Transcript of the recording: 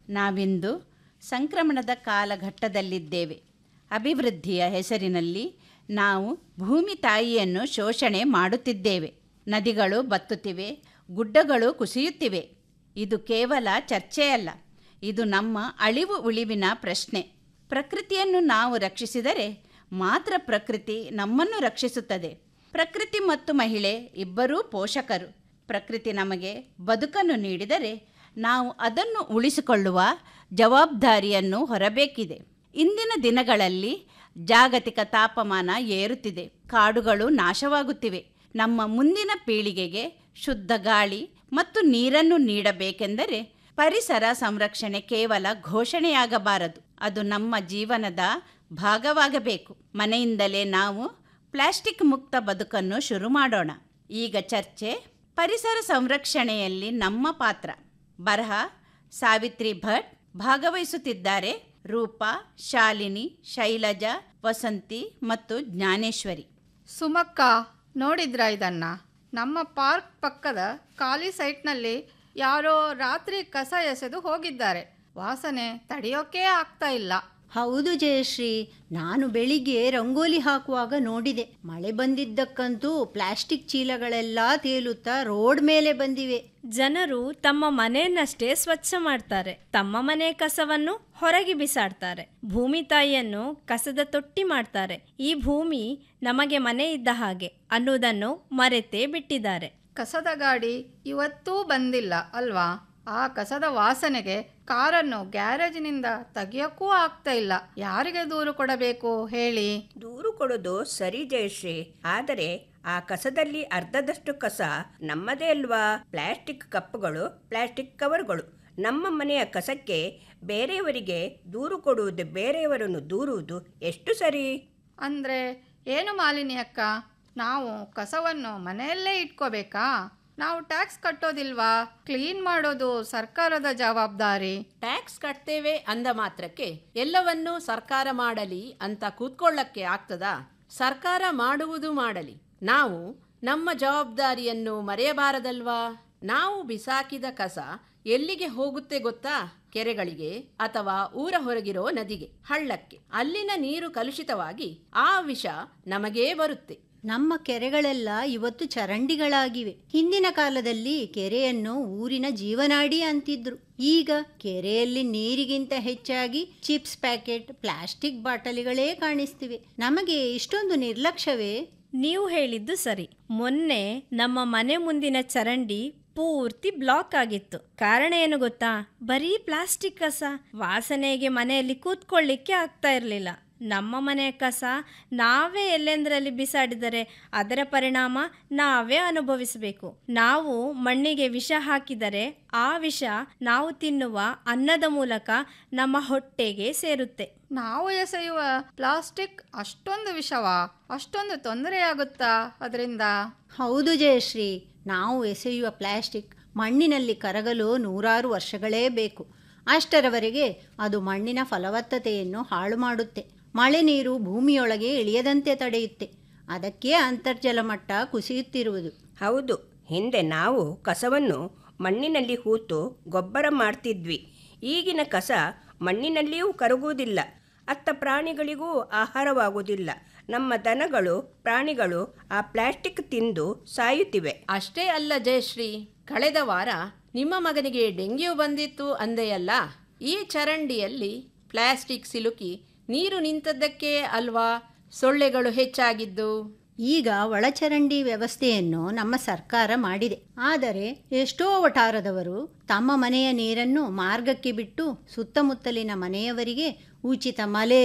ನಾವಿಂದು ಸಂಕ್ರಮಣದ ಕಾಲಘಟ್ಟದಲ್ಲಿದ್ದೇವೆ ಅಭಿವೃದ್ಧಿಯ ಹೆಸರಿನಲ್ಲಿ ನಾವು ಭೂಮಿ ತಾಯಿಯನ್ನು ಶೋಷಣೆ ಮಾಡುತ್ತಿದ್ದೇವೆ ನದಿಗಳು ಬತ್ತುತ್ತಿವೆ ಗುಡ್ಡಗಳು ಕುಸಿಯುತ್ತಿವೆ ಇದು ಕೇವಲ ಚರ್ಚೆಯಲ್ಲ ಇದು ನಮ್ಮ ಅಳಿವು ಉಳಿವಿನ ಪ್ರಶ್ನೆ ಪ್ರಕೃತಿಯನ್ನು ನಾವು ರಕ್ಷಿಸಿದರೆ ಮಾತ್ರ ಪ್ರಕೃತಿ ನಮ್ಮನ್ನು ರಕ್ಷಿಸುತ್ತದೆ ಪ್ರಕೃತಿ ಮತ್ತು ಮಹಿಳೆ ಇಬ್ಬರೂ ಪೋಷಕರು ಪ್ರಕೃತಿ ನಮಗೆ ಬದುಕನ್ನು ನೀಡಿದರೆ ನಾವು ಅದನ್ನು ಉಳಿಸಿಕೊಳ್ಳುವ ಜವಾಬ್ದಾರಿಯನ್ನು ಹೊರಬೇಕಿದೆ ಇಂದಿನ ದಿನಗಳಲ್ಲಿ ಜಾಗತಿಕ ತಾಪಮಾನ ಏರುತ್ತಿದೆ ಕಾಡುಗಳು ನಾಶವಾಗುತ್ತಿವೆ ನಮ್ಮ ಮುಂದಿನ ಪೀಳಿಗೆಗೆ ಶುದ್ಧ ಗಾಳಿ ಮತ್ತು ನೀರನ್ನು ನೀಡಬೇಕೆಂದರೆ ಪರಿಸರ ಸಂರಕ್ಷಣೆ ಕೇವಲ ಘೋಷಣೆಯಾಗಬಾರದು ಅದು ನಮ್ಮ ಜೀವನದ ಭಾಗವಾಗಬೇಕು ಮನೆಯಿಂದಲೇ ನಾವು ಪ್ಲಾಸ್ಟಿಕ್ ಮುಕ್ತ ಬದುಕನ್ನು ಶುರು ಮಾಡೋಣ ಈಗ ಚರ್ಚೆ ಪರಿಸರ ಸಂರಕ್ಷಣೆಯಲ್ಲಿ ನಮ್ಮ ಪಾತ್ರ ಬರಹ ಸಾವಿತ್ರಿ ಭಟ್ ಭಾಗವಹಿಸುತ್ತಿದ್ದಾರೆ ರೂಪಾ ಶಾಲಿನಿ ಶೈಲಜಾ ವಸಂತಿ ಮತ್ತು ಜ್ಞಾನೇಶ್ವರಿ ಸುಮಕ್ಕ ನೋಡಿದ್ರ ಇದನ್ನ ನಮ್ಮ ಪಾರ್ಕ್ ಪಕ್ಕದ ಖಾಲಿ ಸೈಟ್ನಲ್ಲಿ ಯಾರೋ ರಾತ್ರಿ ಕಸ ಎಸೆದು ಹೋಗಿದ್ದಾರೆ ವಾಸನೆ ತಡೆಯೋಕೆ ಆಗ್ತಾ ಇಲ್ಲ ಹೌದು ಜಯಶ್ರೀ ನಾನು ಬೆಳಿಗ್ಗೆ ರಂಗೋಲಿ ಹಾಕುವಾಗ ನೋಡಿದೆ ಮಳೆ ಬಂದಿದ್ದಕ್ಕಂತೂ ಪ್ಲಾಸ್ಟಿಕ್ ಚೀಲಗಳೆಲ್ಲ ತೇಲುತ್ತಾ ರೋಡ್ ಮೇಲೆ ಬಂದಿವೆ ಜನರು ತಮ್ಮ ಮನೆಯನ್ನಷ್ಟೇ ಸ್ವಚ್ಛ ಮಾಡ್ತಾರೆ ತಮ್ಮ ಮನೆ ಕಸವನ್ನು ಹೊರಗೆ ಬಿಸಾಡ್ತಾರೆ ಭೂಮಿ ತಾಯಿಯನ್ನು ಕಸದ ತೊಟ್ಟಿ ಮಾಡ್ತಾರೆ ಈ ಭೂಮಿ ನಮಗೆ ಮನೆ ಇದ್ದ ಹಾಗೆ ಅನ್ನುವುದನ್ನು ಮರೆತೇ ಬಿಟ್ಟಿದ್ದಾರೆ ಕಸದ ಗಾಡಿ ಇವತ್ತೂ ಬಂದಿಲ್ಲ ಅಲ್ವಾ ಆ ಕಸದ ವಾಸನೆಗೆ ಕಾರನ್ನು ಗ್ಯಾರೇಜಿನಿಂದ ತೆಗಿಯೋಕ್ಕೂ ಆಗ್ತಾ ಇಲ್ಲ ಯಾರಿಗೆ ದೂರು ಕೊಡಬೇಕು ಹೇಳಿ ದೂರು ಕೊಡೋದು ಸರಿ ಜಯಶ್ರೀ ಆದರೆ ಆ ಕಸದಲ್ಲಿ ಅರ್ಧದಷ್ಟು ಕಸ ನಮ್ಮದೇ ಅಲ್ವಾ ಪ್ಲಾಸ್ಟಿಕ್ ಕಪ್ಪುಗಳು ಪ್ಲಾಸ್ಟಿಕ್ ಕವರ್ಗಳು ನಮ್ಮ ಮನೆಯ ಕಸಕ್ಕೆ ಬೇರೆಯವರಿಗೆ ದೂರು ಕೊಡುವುದು ಬೇರೆಯವರನ್ನು ದೂರುವುದು ಎಷ್ಟು ಸರಿ ಅಂದ್ರೆ ಏನು ಮಾಲಿನಿ ಅಕ್ಕ ನಾವು ಕಸವನ್ನು ಮನೆಯಲ್ಲೇ ಇಟ್ಕೋಬೇಕಾ ನಾವು ಟ್ಯಾಕ್ಸ್ ಕಟ್ಟೋದಿಲ್ವಾ ಕ್ಲೀನ್ ಮಾಡೋದು ಸರ್ಕಾರದ ಜವಾಬ್ದಾರಿ ಟ್ಯಾಕ್ಸ್ ಕಟ್ತೇವೆ ಅಂದ ಮಾತ್ರಕ್ಕೆ ಎಲ್ಲವನ್ನೂ ಸರ್ಕಾರ ಮಾಡಲಿ ಅಂತ ಕೂತ್ಕೊಳ್ಳಕ್ಕೆ ಆಗ್ತದಾ ಸರ್ಕಾರ ಮಾಡುವುದು ಮಾಡಲಿ ನಾವು ನಮ್ಮ ಜವಾಬ್ದಾರಿಯನ್ನು ಮರೆಯಬಾರದಲ್ವಾ ನಾವು ಬಿಸಾಕಿದ ಕಸ ಎಲ್ಲಿಗೆ ಹೋಗುತ್ತೆ ಗೊತ್ತಾ ಕೆರೆಗಳಿಗೆ ಅಥವಾ ಊರ ಹೊರಗಿರೋ ನದಿಗೆ ಹಳ್ಳಕ್ಕೆ ಅಲ್ಲಿನ ನೀರು ಕಲುಷಿತವಾಗಿ ಆ ವಿಷ ನಮಗೇ ಬರುತ್ತೆ ನಮ್ಮ ಕೆರೆಗಳೆಲ್ಲ ಇವತ್ತು ಚರಂಡಿಗಳಾಗಿವೆ ಹಿಂದಿನ ಕಾಲದಲ್ಲಿ ಕೆರೆಯನ್ನು ಊರಿನ ಜೀವನಾಡಿ ಅಂತಿದ್ರು ಈಗ ಕೆರೆಯಲ್ಲಿ ನೀರಿಗಿಂತ ಹೆಚ್ಚಾಗಿ ಚಿಪ್ಸ್ ಪ್ಯಾಕೆಟ್ ಪ್ಲಾಸ್ಟಿಕ್ ಬಾಟಲಿಗಳೇ ಕಾಣಿಸ್ತಿವೆ ನಮಗೆ ಇಷ್ಟೊಂದು ನಿರ್ಲಕ್ಷ್ಯವೇ ನೀವು ಹೇಳಿದ್ದು ಸರಿ ಮೊನ್ನೆ ನಮ್ಮ ಮನೆ ಮುಂದಿನ ಚರಂಡಿ ಪೂರ್ತಿ ಬ್ಲಾಕ್ ಆಗಿತ್ತು ಕಾರಣ ಏನು ಗೊತ್ತಾ ಬರೀ ಪ್ಲಾಸ್ಟಿಕ್ ಕಸ ವಾಸನೆಗೆ ಮನೆಯಲ್ಲಿ ಕೂತ್ಕೊಳ್ಳಿಕ್ಕೆ ಆಗ್ತಾ ಇರಲಿಲ್ಲ ನಮ್ಮ ಮನೆಯ ಕಸ ನಾವೇ ಎಲ್ಲೆಂದರಲ್ಲಿ ಬಿಸಾಡಿದರೆ ಅದರ ಪರಿಣಾಮ ನಾವೇ ಅನುಭವಿಸಬೇಕು ನಾವು ಮಣ್ಣಿಗೆ ವಿಷ ಹಾಕಿದರೆ ಆ ವಿಷ ನಾವು ತಿನ್ನುವ ಅನ್ನದ ಮೂಲಕ ನಮ್ಮ ಹೊಟ್ಟೆಗೆ ಸೇರುತ್ತೆ ನಾವು ಎಸೆಯುವ ಪ್ಲಾಸ್ಟಿಕ್ ಅಷ್ಟೊಂದು ವಿಷವಾ ಅಷ್ಟೊಂದು ತೊಂದರೆಯಾಗುತ್ತಾ ಅದರಿಂದ ಹೌದು ಜಯಶ್ರೀ ನಾವು ಎಸೆಯುವ ಪ್ಲಾಸ್ಟಿಕ್ ಮಣ್ಣಿನಲ್ಲಿ ಕರಗಲು ನೂರಾರು ವರ್ಷಗಳೇ ಬೇಕು ಅಷ್ಟರವರೆಗೆ ಅದು ಮಣ್ಣಿನ ಫಲವತ್ತತೆಯನ್ನು ಹಾಳು ಮಾಡುತ್ತೆ ಮಳೆ ನೀರು ಭೂಮಿಯೊಳಗೆ ಇಳಿಯದಂತೆ ತಡೆಯುತ್ತೆ ಅದಕ್ಕೆ ಅಂತರ್ಜಲ ಮಟ್ಟ ಕುಸಿಯುತ್ತಿರುವುದು ಹೌದು ಹಿಂದೆ ನಾವು ಕಸವನ್ನು ಮಣ್ಣಿನಲ್ಲಿ ಹೂತು ಗೊಬ್ಬರ ಮಾಡ್ತಿದ್ವಿ ಈಗಿನ ಕಸ ಮಣ್ಣಿನಲ್ಲಿಯೂ ಕರಗುವುದಿಲ್ಲ ಅತ್ತ ಪ್ರಾಣಿಗಳಿಗೂ ಆಹಾರವಾಗುವುದಿಲ್ಲ ನಮ್ಮ ದನಗಳು ಪ್ರಾಣಿಗಳು ಆ ಪ್ಲಾಸ್ಟಿಕ್ ತಿಂದು ಸಾಯುತ್ತಿವೆ ಅಷ್ಟೇ ಅಲ್ಲ ಜಯಶ್ರೀ ಕಳೆದ ವಾರ ನಿಮ್ಮ ಮಗನಿಗೆ ಡೆಂಗ್ಯೂ ಬಂದಿತ್ತು ಅಂದೆಯಲ್ಲ ಈ ಚರಂಡಿಯಲ್ಲಿ ಪ್ಲಾಸ್ಟಿಕ್ ಸಿಲುಕಿ ನೀರು ನಿಂತದ್ದಕ್ಕೆ ಅಲ್ವಾ ಸೊಳ್ಳೆಗಳು ಹೆಚ್ಚಾಗಿದ್ದು ಈಗ ಒಳಚರಂಡಿ ವ್ಯವಸ್ಥೆಯನ್ನು ನಮ್ಮ ಸರ್ಕಾರ ಮಾಡಿದೆ ಆದರೆ ಎಷ್ಟೋ ವಠಾರದವರು ತಮ್ಮ ಮನೆಯ ನೀರನ್ನು ಮಾರ್ಗಕ್ಕೆ ಬಿಟ್ಟು ಸುತ್ತಮುತ್ತಲಿನ ಮನೆಯವರಿಗೆ ಉಚಿತ ಮಲೆ